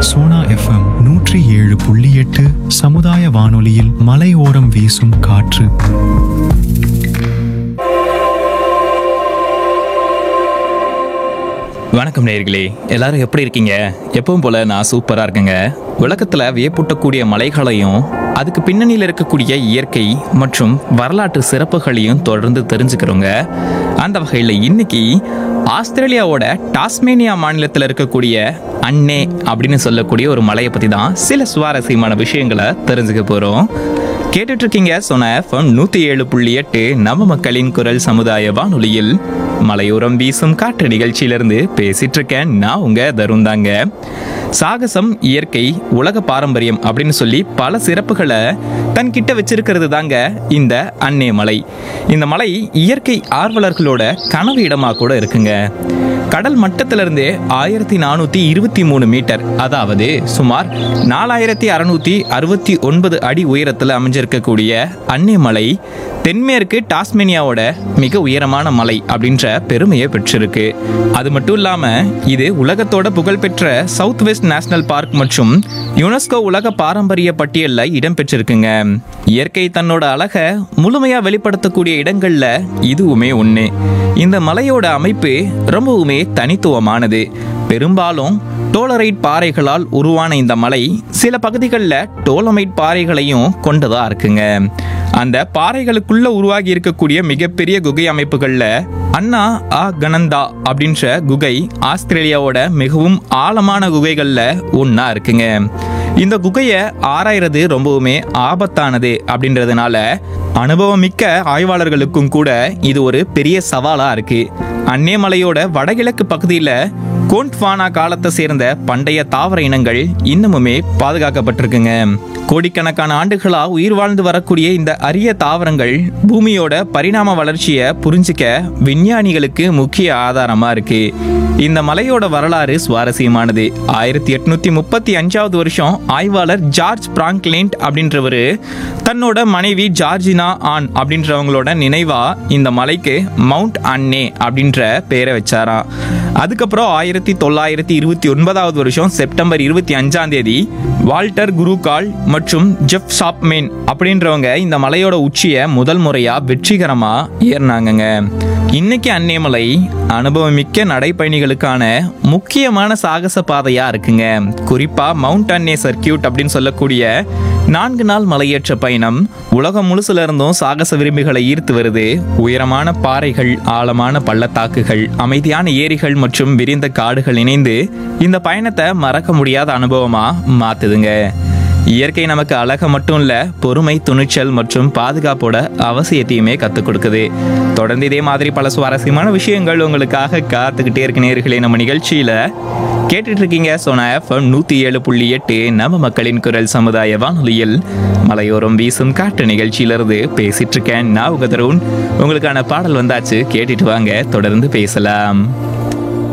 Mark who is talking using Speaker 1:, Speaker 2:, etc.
Speaker 1: Sona FM நூற்றி ஏழு புள்ளி எட்டு சமுதாய வானொலியில் மலையோரம் வீசும் காற்று
Speaker 2: வணக்கம் நேயர்களே எல்லாரும் எப்படி இருக்கீங்க எப்பவும் போல நான் சூப்பரா இருக்கேங்க உலகத்துல வியப்பூட்டக்கூடிய மலைகளையும் அதுக்கு பின்னணியில் இருக்கக்கூடிய இயற்கை மற்றும் வரலாற்று சிறப்புகளையும் தொடர்ந்து தெரிஞ்சுக்கிறோங்க அந்த வகையில் இன்னைக்கு ஆஸ்திரேலியாவோட டாஸ்மேனியா மாநிலத்தில் இருக்கக்கூடிய அன்னே அப்படின்னு சொல்லக்கூடிய ஒரு மலையை பற்றி தான் சில சுவாரஸ்யமான விஷயங்களை தெரிஞ்சுக்க போகிறோம் கேட்டுட்டு இருக்கீங்க சொன்ன எஃப்எம் நூற்றி ஏழு புள்ளி எட்டு நம்ம மக்களின் குரல் சமுதாய வானொலியில் மலையோரம் வீசும் காற்று நிகழ்ச்சியிலிருந்து பேசிட்டு இருக்கேன் நான் உங்க தருண் தாங்க சாகசம் இயற்கை உலக பாரம்பரியம் அப்படின்னு சொல்லி பல சிறப்புகளை தன்கிட்ட வச்சிருக்கிறது தாங்க இந்த அன்னே மலை இந்த மலை இயற்கை ஆர்வலர்களோட கனவு இடமா கூட இருக்குங்க கடல் மட்டத்திலிருந்து ஆயிரத்தி நானூத்தி இருபத்தி மூணு மீட்டர் அதாவது சுமார் நாலாயிரத்தி அறுநூத்தி அறுபத்தி ஒன்பது அடி உயரத்தில் அமைஞ்சிருக்கக்கூடிய அன்னே மலை தென்மேற்கு டாஸ்மேனியாவோட மிக உயரமான மலை அப்படின்ற பெருமையை பெற்றிருக்கு அது மட்டும் இல்லாம இது உலகத்தோட புகழ்பெற்ற சவுத் வெஸ்ட் நேஷனல் பார்க் மற்றும் யுனெஸ்கோ உலக பாரம்பரிய பட்டியலில் இடம்பெற்றிருக்குங்க இயற்கை தன்னோட அழகை முழுமையா வெளிப்படுத்தக்கூடிய இடங்கள்ல இதுவுமே ஒன்று இந்த மலையோட அமைப்பு ரொம்பவுமே தனித்துவமானது பெரும்பாலும் டோலரைட் பாறைகளால் உருவான இந்த மலை சில பகுதிகளில் டோலமைட் பாறைகளையும் கொண்டதா இருக்குங்க அந்த பாறைகளுக்குள்ள உருவாகி இருக்கக்கூடிய மிகப்பெரிய குகை அமைப்புகள்ல அண்ணா ஆ கனந்தா அப்படின்ற குகை ஆஸ்திரேலியாவோட மிகவும் ஆழமான குகைகள்ல ஒண்ணா இருக்குங்க இந்த குகையை ஆராயறது ரொம்பவுமே ஆபத்தானது அப்படின்றதுனால அனுபவமிக்க ஆய்வாளர்களுக்கும் கூட இது ஒரு பெரிய சவாலா இருக்கு அன்னேமலையோட வடகிழக்கு பகுதியில கோண்ட்வானா காலத்தை சேர்ந்த பண்டைய தாவர இனங்கள் இன்னமுமே பாதுகாக்கப்பட்டிருக்குங்க கோடிக்கணக்கான ஆண்டுகளா உயிர் வாழ்ந்து வரக்கூடிய இந்த அரிய தாவரங்கள் பூமியோட பரிணாம வளர்ச்சியை புரிஞ்சிக்க விஞ்ஞானிகளுக்கு முக்கிய ஆதாரமா இருக்கு இந்த மலையோட வரலாறு சுவாரஸ்யமானது ஆயிரத்தி எட்நூத்தி முப்பத்தி அஞ்சாவது வருஷம் ஆய்வாளர் ஜார்ஜ் பிராங்க்லிண்ட் அப்படின்றவரு தன்னோட மனைவி ஜார்ஜினா ஆன் அப்படின்றவங்களோட நினைவா இந்த மலைக்கு மவுண்ட் அன்னே அப்படின்ற பெயரை வச்சாராம் அதுக்கப்புறம் ஆயிரத்தி தொள்ளாயிரத்தி இருபத்தி ஒன்பதாவது வருஷம் செப்டம்பர் இருபத்தி அஞ்சாம் தேதி வால்டர் குருகால் மற்றும் ஜெஃப் ஷாப்மேன் அப்படின்றவங்க இந்த மலையோட உச்சியை முதல் முறையா வெற்றிகரமா ஏறினாங்கங்க இன்னைக்கு அன்னியமலை அனுபவமிக்க நடைப்பயணிகளுக்கான முக்கியமான சாகச பாதையா இருக்குங்க குறிப்பா மவுண்ட் அன்னே சர்க்கியூட் அப்படின்னு சொல்லக்கூடிய நான்கு நாள் மலையேற்ற பயணம் உலகம் முழுசுல இருந்தும் சாகச விரும்பிகளை ஈர்த்து வருது உயரமான பாறைகள் ஆழமான பள்ளத்தாக்குகள் அமைதியான ஏரிகள் மற்றும் விரிந்த காடுகள் இணைந்து இந்த பயணத்தை மறக்க முடியாத அனுபவமா மாத்துதுங்க இயற்கை நமக்கு அழக மட்டும் இல்ல பொறுமை துணிச்சல் மற்றும் பாதுகாப்போட அவசியத்தையுமே கற்றுக் கொடுக்குது தொடர்ந்து இதே மாதிரி பல சுவாரஸ்யமான விஷயங்கள் உங்களுக்காக காத்துக்கிட்டே இருக்கு நேர்களே நம்ம நிகழ்ச்சியில கேட்டுட்டு இருக்கீங்க சோனா எஃப்எம் நூத்தி ஏழு புள்ளி எட்டு நம்ம மக்களின் குரல் சமுதாய வானொலியில் மலையோரம் வீசும் காட்டு நிகழ்ச்சியிலிருந்து பேசிட்டு இருக்கேன் நான் உங்க தருண் உங்களுக்கான பாடல் வந்தாச்சு கேட்டுட்டு வாங்க தொடர்ந்து பேசலாம்